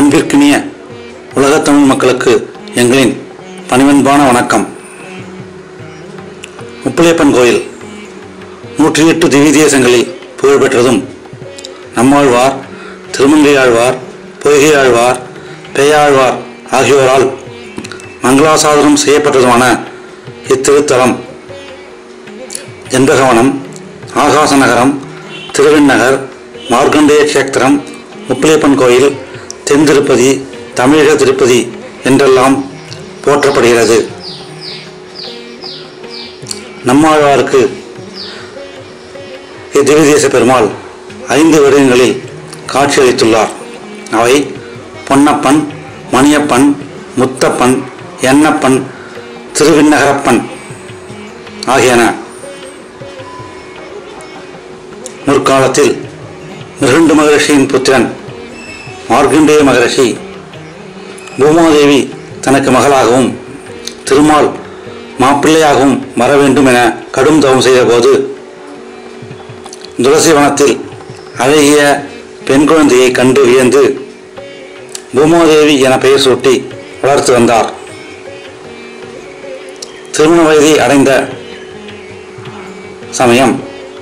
அன்பிற்கினிய உலகத் தமிழ் மக்களுக்கு எங்களின் பணிவன்பான வணக்கம் முப்பிலியப்பன் கோயில் நூற்றி எட்டு திவ்ய தேசங்களில் புகழ்பெற்றதும் நம்மாழ்வார் திருமங்கையாழ்வார் பொய்கையாழ்வார் பேயாழ்வார் ஆகியோரால் மங்களாசாதனம் செய்யப்பட்டதுமான இத்திருத்தலம் ஜன்பகவனம் ஆகாச நகரம் திருவெண்ணகர் மார்க்கண்டேய கஷேத்திரம் முப்பிலியப்பன் கோயில் தென் திருப்பதி தமிழக திருப்பதி என்றெல்லாம் போற்றப்படுகிறது நம்மாழ்வாருக்கு இத்திவிதேச பெருமாள் ஐந்து வருடங்களில் காட்சியளித்துள்ளார் அவை பொன்னப்பன் மணியப்பன் முத்தப்பன் எண்ணப்பன் திருவிண்ணகரப்பன் ஆகியன முற்காலத்தில் மிருகண்டு மகரிஷியின் புத்திரன் மார்க்கண்டேய மகரிஷி பூமாதேவி தனக்கு மகளாகவும் திருமால் மாப்பிள்ளையாகவும் வர வேண்டும் என கடும் தவம் செய்தபோது துளசி வனத்தில் அழகிய பெண் குழந்தையை கண்டு வியந்து பூமாதேவி என பெயர் சூட்டி வளர்த்து வந்தார் திருமண வயதை அடைந்த சமயம்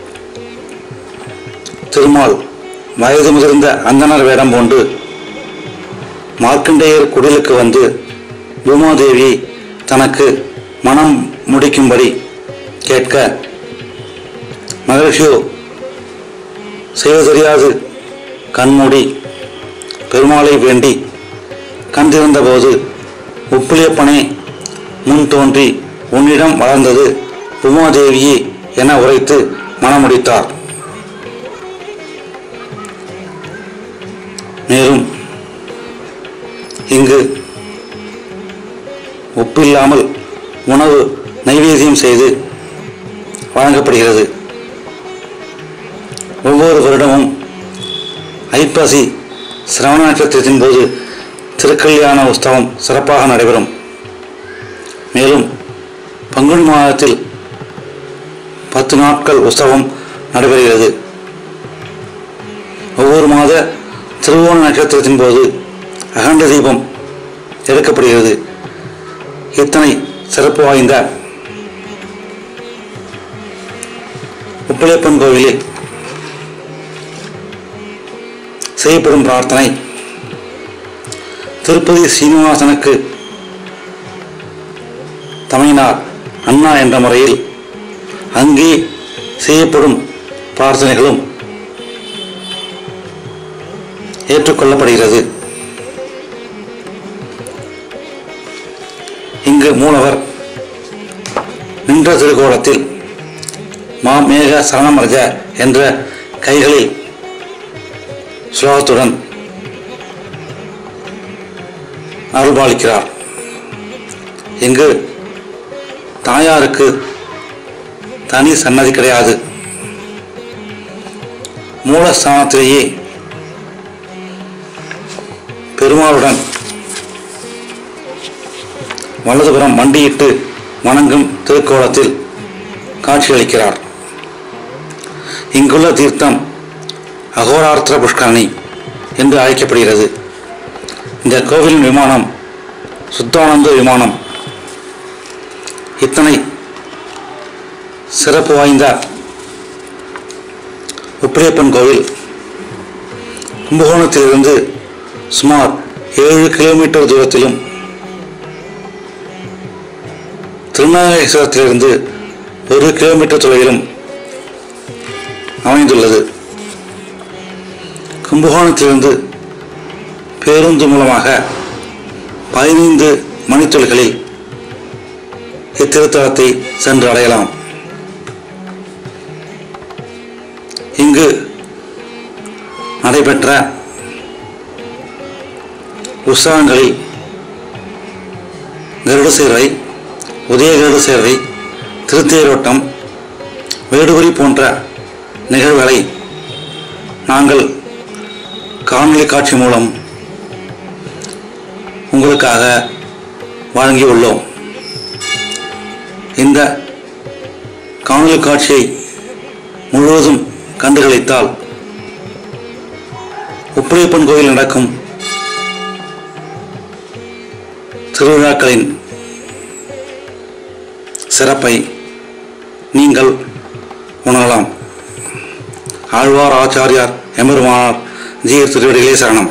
திருமால் வயது முதிர்ந்த அந்தனர் வேடம் பூண்டு மார்க்கண்டேயர் குடிலுக்கு வந்து பூமாதேவி தனக்கு மனம் முடிக்கும்படி கேட்க மகரிஷியோ செய்ய தெரியாது கண்மூடி பெருமாளை வேண்டி கண்டிருந்தபோது உப்பிலியப்பனே முன் தோன்றி உன்னிடம் வளர்ந்தது உமாதேவியே என உரைத்து மனமுடித்தார் மேலும் இங்கு உப்பில்லாமல் உணவு நைவேத்தியம் செய்து வழங்கப்படுகிறது ஒவ்வொரு வருடமும் ஐப்பசி சிரவண நட்சத்திரத்தின் போது திருக்கல்யாண உற்சவம் சிறப்பாக நடைபெறும் மேலும் பங்குனி மாதத்தில் பத்து நாட்கள் உற்சவம் நடைபெறுகிறது ஒவ்வொரு மாத திருவோண நட்சத்திரத்தின் போது அகண்ட தீபம் எடுக்கப்படுகிறது இத்தனை சிறப்பு வாய்ந்த உப்பிலியப்பன் கோவிலில் செய்யப்படும் பிரார்த்தனை திருப்பதி சீனிவாசனுக்கு தமிழ்நார் அண்ணா என்ற முறையில் அங்கே செய்யப்படும் பிரார்த்தனைகளும் ஏற்றுக்கொள்ளப்படுகிறது இங்கு மூலவர் நின்ற திருக்கோலத்தில் மாமேக சரணமர்க என்ற கைகளில் ஸ்லோகத்துடன் அருள்பாலிக்கிறார் இங்கு தாயாருக்கு தனி சன்னதி கிடையாது மூலஸ்தானத்திலேயே பெருமாளுடன் வலதுபுறம் மண்டியிட்டு வணங்கும் திருக்கோலத்தில் காட்சியளிக்கிறார் இங்குள்ள தீர்த்தம் அகோரார்த்த புஷ்கரணி என்று அழைக்கப்படுகிறது இந்த கோவிலின் விமானம் சுத்தானந்த விமானம் இத்தனை சிறப்பு வாய்ந்த உப்பிலியப்பன் கோவில் கும்பகோணத்திலிருந்து சுமார் ஏழு கிலோமீட்டர் தூரத்திலும் திருநாகேஸ்வரத்திலிருந்து ஒரு கிலோமீட்டர் தொலைவிலும் அமைந்துள்ளது கும்பகோணத்திலிருந்து பேருந்து மூலமாக பதினைந்து மணித்துளிகளில் இத்திருத்தலத்தை சென்று அடையலாம் இங்கு நடைபெற்ற உற்சவங்களில் கருட சேர்வை உதய கருட சேர்வை திருத்தேரோட்டம் வேடுபுரி போன்ற நிகழ்வுகளை நாங்கள் காணொளி காட்சி மூலம் உங்களுக்காக வழங்கியுள்ளோம் இந்த காணொளி காட்சியை முழுவதும் கண்டுகளித்தால் உப்பிலியப்பன் கோயில் நடக்கும் திருவிழாக்களின் சிறப்பை நீங்கள் உணரலாம் ஆழ்வார் ஆச்சாரியார் எம்பெருமானார் ஜீர் திருவடிகளே சரணம்